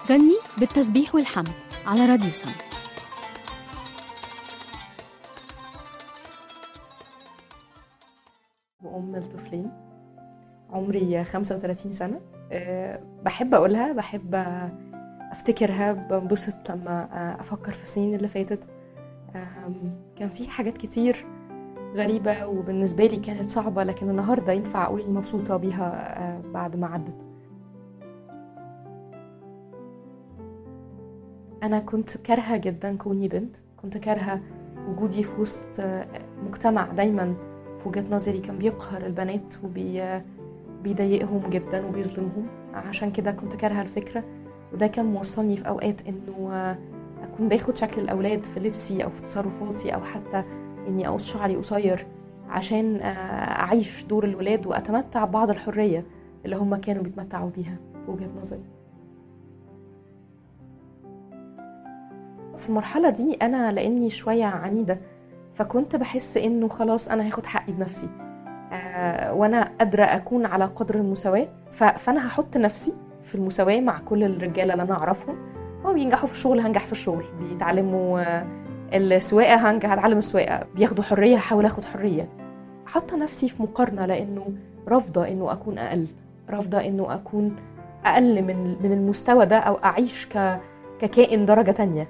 غني بالتسبيح والحمد على راديو سما وأم لطفلين عمري 35 سنة أه، بحب أقولها بحب أفتكرها بنبسط لما أفكر في السنين اللي فاتت أم، كان في حاجات كتير غريبة وبالنسبة لي كانت صعبة لكن النهاردة ينفع أقول إني مبسوطة بيها أه، بعد ما عدت أنا كنت كارهة جدا كوني بنت كنت كارهة وجودي في وسط أه، مجتمع دايما في وجهة نظري كان بيقهر البنات وبي بيضايقهم جدا وبيظلمهم عشان كده كنت كارهة الفكرة وده كان موصلني في أوقات إنه آه، أكون باخد شكل الأولاد في لبسي أو في تصرفاتي أو حتى إني أقص شعري قصير عشان آه، أعيش دور الولاد وأتمتع ببعض الحرية اللي هم كانوا بيتمتعوا بيها في وجهة نظري في المرحلة دي أنا لأني شوية عنيدة فكنت بحس إنه خلاص أنا هاخد حقي بنفسي آه، وأنا قادرة أكون على قدر المساواة ف- فأنا هحط نفسي في المساواة مع كل الرجالة اللي أنا أعرفهم هما بينجحوا في الشغل هنجح في الشغل بيتعلموا آه، السواقة هنجح هتعلم السواقة بياخدوا حرية هحاول أخد حرية حاطة نفسي في مقارنة لأنه رافضة إنه أكون أقل رافضة إنه أكون أقل من من المستوى ده أو أعيش ك ككائن درجة تانية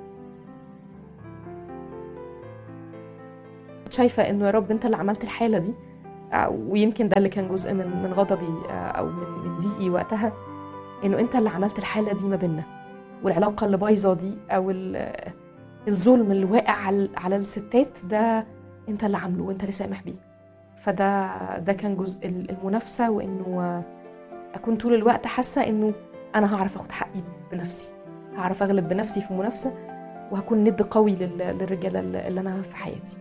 شايفة إنه يا رب أنت اللي عملت الحالة دي آه، ويمكن ده اللي كان جزء من من غضبي آه، او من من ضيقي وقتها انه انت اللي عملت الحاله دي ما بيننا والعلاقه اللي بايظه دي او ال- الظلم اللي واقع على على الستات ده انت اللي عامله وانت اللي سامح بيه فده ده كان جزء ال- المنافسه وانه آه، اكون طول الوقت حاسه انه انا هعرف اخد حقي بنفسي هعرف اغلب بنفسي في المنافسه وهكون ند قوي لل- للرجاله اللي اللي انا في حياتي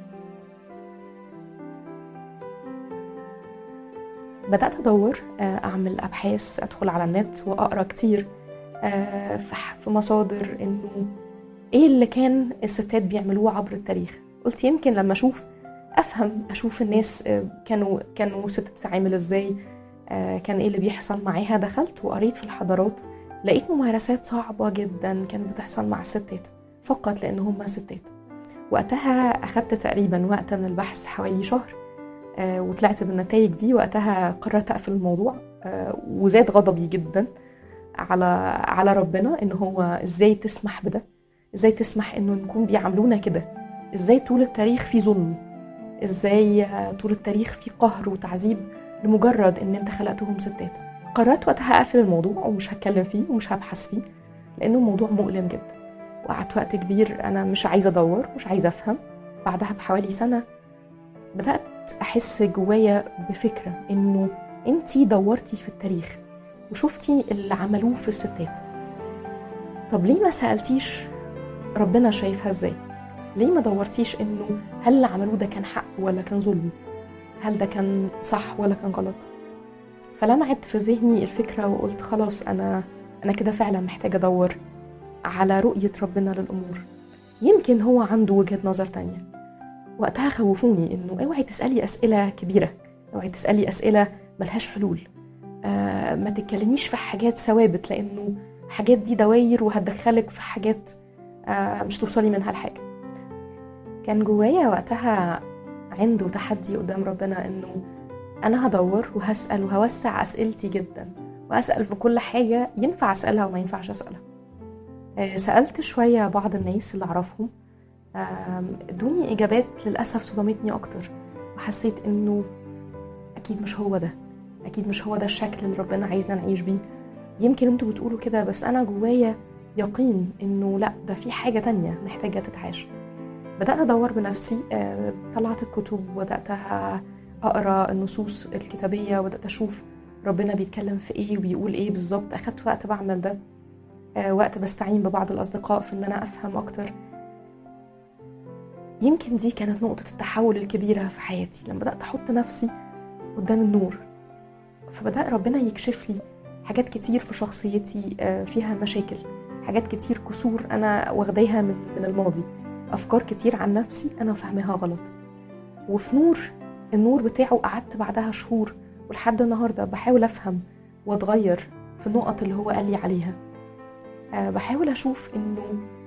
بدأت أدور آه، أعمل أبحاث أدخل على النت وأقرأ كتير آه، في ح- في مصادر إنه إيه اللي كان الستات بيعملوه عبر التاريخ قلت يمكن لما أشوف أفهم أشوف الناس آه، كانوا كانوا ستات بتتعامل إزاي آه، كان إيه اللي بيحصل معاها دخلت وقريت في الحضارات لقيت ممارسات صعبة جدا كانت بتحصل مع الستات فقط لأن هم ستات وقتها أخدت تقريبا وقت من البحث حوالي شهر آه، وطلعت بالنتائج دي وقتها قررت اقفل الموضوع آه، وزاد غضبي جدا على على ربنا ان هو ازاي تسمح بده ازاي تسمح انه نكون بيعاملونا كده ازاي طول التاريخ في ظلم ازاي آه، طول التاريخ في قهر وتعذيب لمجرد ان انت خلقتهم ستات قررت وقتها اقفل الموضوع ومش هتكلم فيه ومش هبحث فيه لانه الموضوع مؤلم جدا وقعدت وقت كبير انا مش عايزه ادور مش عايزه افهم بعدها بحوالي سنه بدات احس جوايا بفكره انه انتي دورتي في التاريخ وشفتي اللي عملوه في الستات طب ليه ما سالتيش ربنا شايفها ازاي ليه ما دورتيش انه هل اللي عملوه ده كان حق ولا كان ظلم هل ده كان صح ولا كان غلط فلمعت في ذهني الفكره وقلت خلاص انا انا كده فعلا محتاجه ادور على رؤيه ربنا للامور يمكن هو عنده وجهه نظر تانيه وقتها خوفوني انه اوعي تسالي اسئله كبيره اوعي تسالي اسئله ملهاش حلول آه ما تتكلميش في حاجات ثوابت لانه حاجات دي دواير وهتدخلك في حاجات آه مش توصلي منها لحاجه كان جوايا وقتها عنده تحدي قدام ربنا انه انا هدور وهسال وهوسع اسئلتي جدا واسال في كل حاجه ينفع اسالها وما ينفعش اسالها آه سالت شويه بعض الناس اللي اعرفهم آم، ادوني اجابات للاسف صدمتني اكتر وحسيت انه اكيد مش هو ده اكيد مش هو ده الشكل اللي ربنا عايزنا نعيش بيه يمكن انتوا بتقولوا كده بس انا جوايا يقين انه لا ده في حاجه تانية محتاجه تتعاش بدات ادور بنفسي آه، طلعت الكتب وبدات اقرا النصوص الكتابيه وبدات اشوف ربنا بيتكلم في ايه وبيقول ايه بالظبط اخدت وقت بعمل ده آه، وقت بستعين ببعض الاصدقاء في ان انا افهم اكتر يمكن دي كانت نقطة التحول الكبيرة في حياتي لما بدأت أحط نفسي قدام النور فبدأ ربنا يكشف لي حاجات كتير في شخصيتي آه، فيها مشاكل حاجات كتير كسور أنا واخداها من من الماضي أفكار كتير عن نفسي أنا فاهماها غلط وفي نور النور بتاعه قعدت بعدها شهور ولحد النهاردة بحاول أفهم وأتغير في النقط اللي هو قال لي عليها آه، بحاول اشوف انه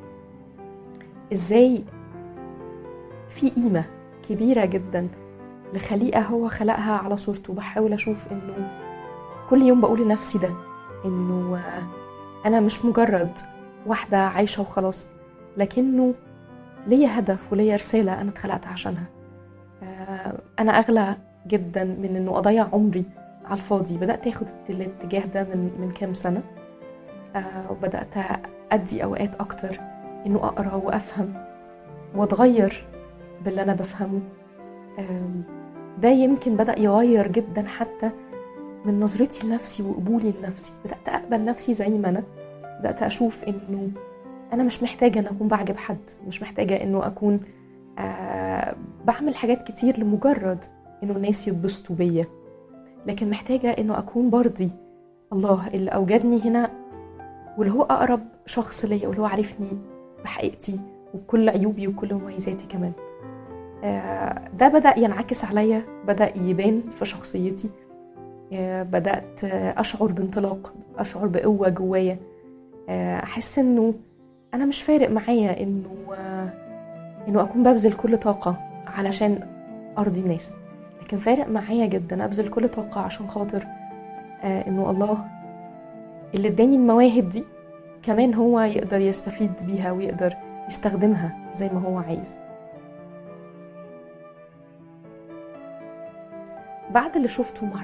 ازاي في قيمه كبيره جدا لخليقه هو خلقها على صورته بحاول اشوف انه كل يوم بقول لنفسي ده انه آه، انا مش مجرد واحده عايشه وخلاص لكنه ليا هدف وليا رساله انا اتخلقت عشانها آه، انا اغلى جدا من انه اضيع عمري على الفاضي بدات اخد الاتجاه ده من من كام سنه آه، وبدات ادي اوقات اكتر انه اقرا وافهم واتغير باللي انا بفهمه آم، ده يمكن بدا يغير جدا حتى من نظرتي لنفسي وقبولي لنفسي بدات اقبل نفسي زي ما انا بدات اشوف انه انا مش محتاجه ان اكون بعجب حد مش محتاجه انه اكون آه بعمل حاجات كتير لمجرد انه الناس يتبسطوا بيا لكن محتاجه انه اكون برضي الله اللي اوجدني هنا واللي هو اقرب شخص ليا واللي هو عارفني بحقيقتي وبكل عيوبي وكل مميزاتي كمان آه، ده بدأ ينعكس عليا بدأ يبان في شخصيتي آه، بدأت آه، أشعر بانطلاق أشعر بقوة جوايا آه، أحس إنه أنا مش فارق معايا إنه آه، إنه أكون ببذل كل طاقة علشان أرضي الناس لكن فارق معايا جدا أبذل كل طاقة عشان خاطر آه، إنه الله اللي اداني المواهب دي كمان هو يقدر يستفيد بيها ويقدر يستخدمها زي ما هو عايز بعد اللي شفته مع